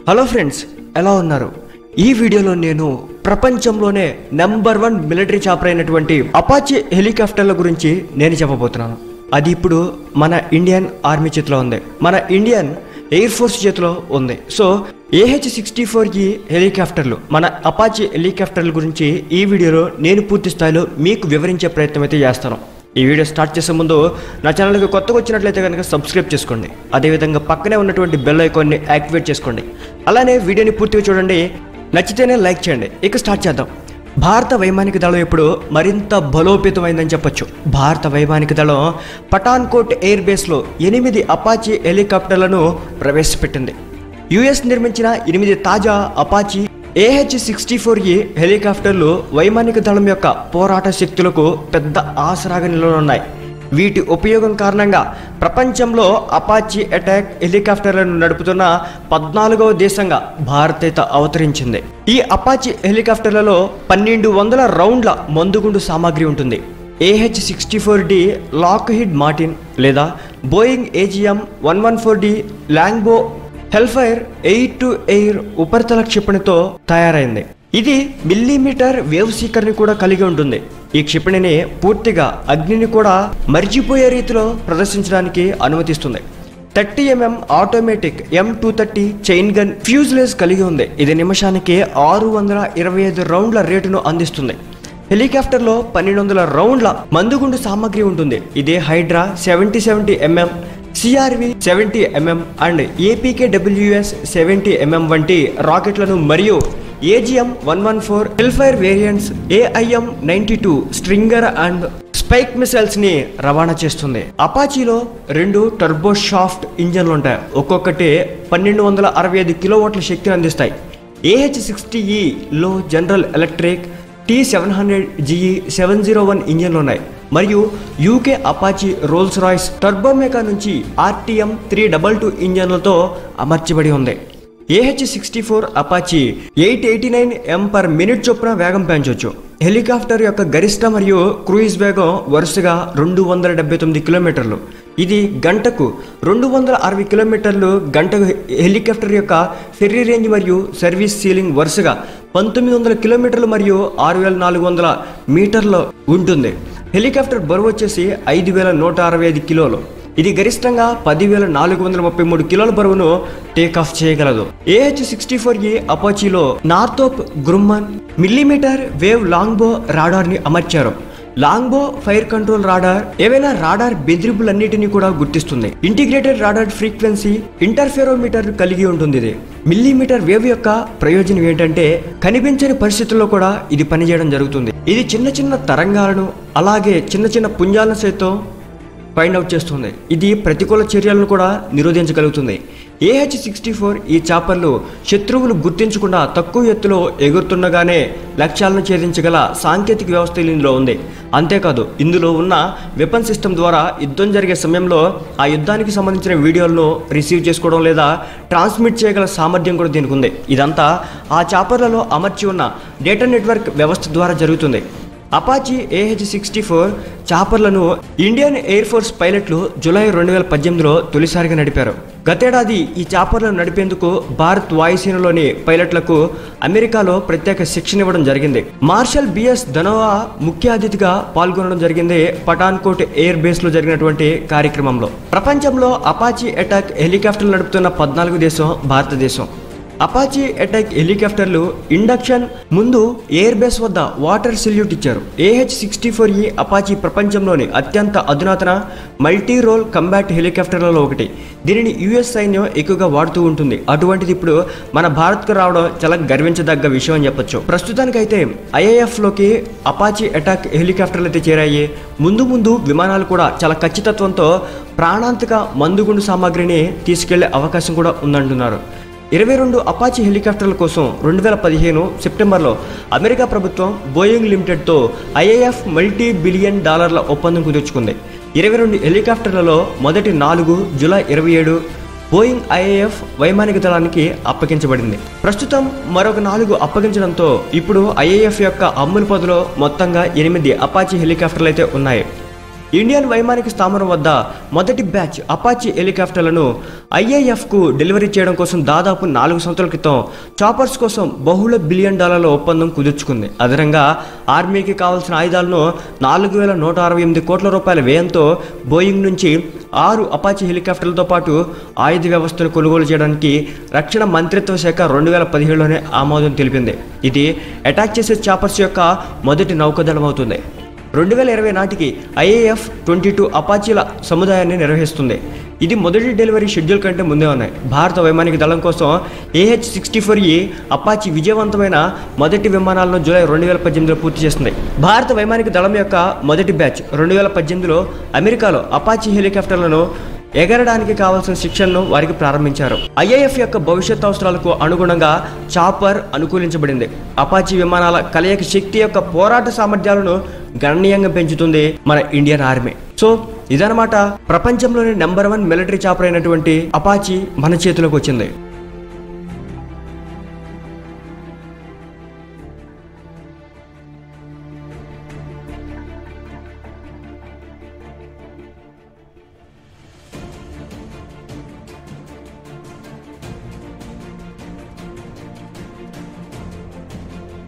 hello friends ఎలా ఉన్నారు ఈ వీడియోలో నేను ప్రపంచంలోనే నెంబర్ వన్ మిలిటరీ చాపర్ అయినటువంటి అపాచీ హెలికాప్టర్ల గురించి నేను చెప్పబోతున్నాను అది ఇప్పుడు మన ఇండియన్ ఆర్మీ చేతిలో ఉంది మన ఇండియన్ ఎయిర్ ఫోర్స్ చేతిలో ఉంది సో ఏహెచ్ సిక్స్టీ ఫోర్ ఈ హెలికాప్టర్లు మన అపాచీ హెలికాప్టర్ల గురించి ఈ వీడియోలో నేను పూర్తి స్థాయిలో మీకు వివరించే ప్రయత్నం అయితే చేస్తాను ఈ వీడియో స్టార్ట్ చేసే ముందు నా ఛానల్కి కొత్తగా వచ్చినట్లయితే కనుక సబ్స్క్రైబ్ చేసుకోండి అదేవిధంగా పక్కనే ఉన్నటువంటి బెల్ ఐకాన్ని యాక్టివేట్ చేసుకోండి అలానే వీడియోని పూర్తిగా చూడండి నచ్చితేనే లైక్ చేయండి ఇక స్టార్ట్ చేద్దాం భారత వైమానిక దళం ఇప్పుడు మరింత బలోపేతమైందని చెప్పొచ్చు భారత వైమానిక దళం పఠాన్కోట్ ఎయిర్ బేస్లో ఎనిమిది అపాచీ హెలికాప్టర్లను ప్రవేశపెట్టింది యుఎస్ నిర్మించిన ఎనిమిది తాజా అపాచీ ఏహెచ్ సిక్స్టీ ఫోర్ ఈ హెలికాప్టర్లు వైమానిక దళం యొక్క పోరాట శక్తులకు పెద్ద ఆసరాగా నిలవనున్నాయి వీటి ఉపయోగం కారణంగా ప్రపంచంలో అపాచీ అటాక్ హెలికాప్టర్లను నడుపుతున్న పద్నాలుగవ దేశంగా భారత్ అయితే అవతరించింది ఈ అపాచీ హెలికాప్టర్లలో పన్నెండు వందల రౌండ్ల మందుగుండు సామాగ్రి ఉంటుంది AH sixty four D Lockheed Martin లేదా Boeing AGM one one four D Longbow Hellfire air to air ఉపరితల క్షిపణితో తయారైంది ఇది మిల్లీమీటర్ వేవ్ సీకర్ని కూడా కలిగి ఉంటుంది ఈ క్షిపణిని పూర్తిగా అగ్నిని కూడా మర్చిపోయే రీతిలో ప్రదర్శించడానికి అనుమతిస్తుంది thirty MM automatic M two thirty chain gun ఫ్యూజ్లెస్ కలిగి ఉంది ఇది నిమిషానికి ఆరు వందల ఇరవై ఐదు రౌండ్ల రేటును అందిస్తుంది హెలికాప్టర్లో పన్నెండు వందల రౌండ్ల మందుగుండు సామాగ్రి ఉంటుంది ఇదే Hydra seventy seventy MM CRV seventy MM and APK WS seventy MM వంటి రాకెట్లను మరియు AGM one one four Hellfire variants AIM ninety two stringer and spike missiles ని రవాణా చేస్తుంది అపాచీలో రెండు టర్బో షాఫ్ట్ ఇంజన్లు ఉంటాయి ఒక్కొక్కటి పన్నెండు వందల అరవై ఐదు కిలోవాట్ల శక్తిని అందిస్తాయి ఏహెచ్ సిక్స్టీ లో General Electric T seven hundred GE seven zero one ఇంజన్లు ఉన్నాయి మరియు UK Apache Rolls Royce Turbomeca నుంచి ఆర్టీఎం త్రీ డబల్ టూ ఇంజన్లతో అమర్చబడి ఉంది AH sixty four Apache eight eighty nine M per minute చొప్పున వేగం పెంచవచ్చు హెలికాప్టర్ యొక్క గరిష్ట మరియు క్రూయిజ్ వేగం వరుసగా రెండు వందల డెబ్బై తొమ్మిది కిలోమీటర్లు ఇది గంటకు రెండు వందల అరవై కిలోమీటర్లు గంటకు హెలికాప్టర్ యొక్క ఫెర్రీ రేంజ్ మరియు సర్వీస్ సీలింగ్ వరుసగా పంతొమ్మిది వందల కిలోమీటర్లు మరియు ఆరు వేల నాలుగు వందల మీటర్లు ఉంటుంది హెలికాప్టర్ బరువు వచ్చేసి ఐదు వేల నూట అరవై ఐదు కిలోలు ఇది గరిష్టంగా పదివేల నాలుగు వందల ముప్పై మూడు కిలోల బరువును టేక్ ఆఫ్ చేయగలదు ఏహెచ్ సిక్స్టీ ఫోర్ ఏ అపాచీలో Northrop Grumman millimeter wave Longbow radar ని అమర్చారు లాంగ్బో ఫైర్ కంట్రోల్ రాడార్ ఏవైనా రాడార్ బెదిరింపులన్నిటినీ కూడా గుర్తిస్తుంది ఇంటిగ్రేటెడ్ రాడార్ ఫ్రీక్వెన్సీ ఇంటర్ఫెరోమీటర్ కలిగి ఉంటుంది ఇది మిల్లీమీటర్ వేవ్ యొక్క ప్రయోజనం ఏంటంటే కనిపించని పరిస్థితుల్లో కూడా ఇది పనిచేయడం జరుగుతుంది ఇది చిన్న చిన్న తరంగాలను అలాగే చిన్న చిన్న పుంజాలను సైతం ఫైండ్ అవుట్ చేస్తుంది ఇది ప్రతికూల చర్యలను కూడా నిరోధించగలుగుతుంది ఏహెచ్ సిక్స్టీ ఫోర్ ఈ చాపర్లు శత్రువులు గుర్తించకుండా తక్కువ ఎత్తులో ఎగురుతుండగానే లక్ష్యాలను ఛేదించగల సాంకేతిక వ్యవస్థ ఇందులో ఉంది అంతేకాదు ఇందులో ఉన్న వెపన్ సిస్టమ్ ద్వారా యుద్ధం జరిగే సమయంలో ఆ యుద్ధానికి సంబంధించిన వీడియోలను రిసీవ్ చేసుకోవడం లేదా ట్రాన్స్మిట్ చేయగల సామర్థ్యం కూడా దీనికి ఉంది ఇదంతా ఆ చాపర్లలో అమర్చి ఉన్న డేటా నెట్వర్క్ వ్యవస్థ ద్వారా జరుగుతుంది అపాచీ ఏహెచ్ సిక్స్టీ ఫోర్ చాపర్లను ఇండియన్ ఎయిర్ ఫోర్స్ పైలట్లు జూలై రెండు వేల పద్దెనిమిదిలో తొలిసారిగా నడిపారు గతేడాది ఈ చాపర్లను నడిపేందుకు భారత్ వాయుసేనలోని పైలట్లకు అమెరికాలో ప్రత్యేక శిక్షణ ఇవ్వడం జరిగింది మార్షల్ బిఎస్ ధనోవా ముఖ్య అతిథిగా పాల్గొనడం జరిగింది పఠాన్కోట్ ఎయిర్ బేస్ లో జరిగినటువంటి కార్యక్రమంలో ప్రపంచంలో అపాచీ అటాక్ హెలికాప్టర్లు నడుపుతున్న పద్నాలుగు దేశం భారతదేశం అపాచీ అటాక్ హెలికాప్టర్లు ఇండక్షన్ ముందు ఎయిర్ బేస్ వద్ద వాటర్ సెల్యూట్ ఇచ్చారు ఏహెచ్ సిక్స్టీ ఫోర్ ఈ అపాచీ ప్రపంచంలోని అత్యంత అధునాతన మల్టీ రోల్ కంబాట్ హెలికాప్టర్లలో ఒకటి దీనిని యుఎస్ సైన్యం ఎక్కువగా వాడుతూ ఉంటుంది అటువంటిది ఇప్పుడు మన భారత్కు రావడం చాలా గర్వించదగ్గ విషయం అని చెప్పొచ్చు ప్రస్తుతానికైతే ఐఏఎఫ్ లోకి అపాచీ అటాక్ హెలికాప్టర్లు అయితే చేరాయి ముందు ముందు విమానాలు కూడా చాలా ఖచ్చితత్వంతో ప్రాణాంతక మందుగుండు సామాగ్రిని తీసుకెళ్లే అవకాశం కూడా ఉందంటున్నారు ఇరవై రెండు అపాచీ హెలికాప్టర్ల కోసం రెండు వేల పదిహేను సెప్టెంబర్లో అమెరికా ప్రభుత్వం బోయింగ్ లిమిటెడ్తో ఐఏఎఫ్ మల్టీ బిలియన్ డాలర్ల ఒప్పందం కుదుర్చుకుంది ఇరవై రెండు హెలికాప్టర్లలో మొదటి నాలుగు జూలై ఇరవై ఏడు బోయింగ్ ఐఏఎఫ్ వైమానిక దళానికి అప్పగించబడింది ప్రస్తుతం మరొక నాలుగు అప్పగించడంతో ఇప్పుడు ఐఏఎఫ్ యొక్క అమ్ముల పదిలో మొత్తంగా ఎనిమిది అపాచీ హెలికాప్టర్లు అయితే ఉన్నాయి ఇండియన్ వైమానిక స్థావరం వద్ద మొదటి బ్యాచ్ అపాచీ హెలికాప్టర్లను ఐఏఎఫ్కు డెలివరీ చేయడం కోసం దాదాపు నాలుగు సంవత్సరాల క్రితం చాపర్స్ కోసం బహుళ బిలియన్ డాలర్ల ఒప్పందం కుదుర్చుకుంది అదనంగా ఆర్మీకి కావాల్సిన ఆయుధాలను నాలుగు వేల నూట అరవై ఎనిమిది కోట్ల రూపాయల వ్యయంతో బోయింగ్ నుంచి ఆరు అపాచీ హెలికాప్టర్లతో పాటు ఆయుధ వ్యవస్థను కొనుగోలు చేయడానికి రక్షణ మంత్రిత్వ శాఖ రెండు వేల పదిహేడులోనే ఆమోదం తెలిపింది ఇది అటాక్ చేసే చాపర్స్ యొక్క మొదటి నౌకాదళం అవుతుంది రెండు వేల ఇరవై నాటికి ఐఏఎఫ్ ట్వంటీ టూ అపాచీల సముదాయాన్ని నిర్వహిస్తుంది ఇది మొదటి డెలివరీ షెడ్యూల్ కంటే ముందే ఉన్నాయి భారత వైమానిక దళం కోసం ఏహెచ్ సిక్స్టీ ఫోర్ ఈ అపాచీ విజయవంతమైన మొదటి విమానాలను జూలై రెండు వేల పద్దెనిమిదిలో పూర్తి చేస్తుంది భారత వైమానిక దళం యొక్క మొదటి బ్యాచ్ రెండు వేల పద్దెనిమిదిలో అమెరికాలో అపాచీ హెలికాప్టర్లను ఎగరడానికి కావాల్సిన శిక్షణను వారికి ప్రారంభించారు ఐఏఎఫ్ యొక్క భవిష్యత్ అవసరాలకు అనుగుణంగా చాపర్ అనుకూలించబడింది అపాచీ విమానాల కలయిక శక్తి యొక్క పోరాట సామర్థ్యాలను గణనీయంగా పెంచుతుంది మన ఇండియన్ ఆర్మీ సో ఇదనమాట ప్రపంచంలోని నెంబర్ వన్ మిలిటరీ చాపర్ అయినటువంటి అపాచీ మన చేతిలోకి వచ్చింది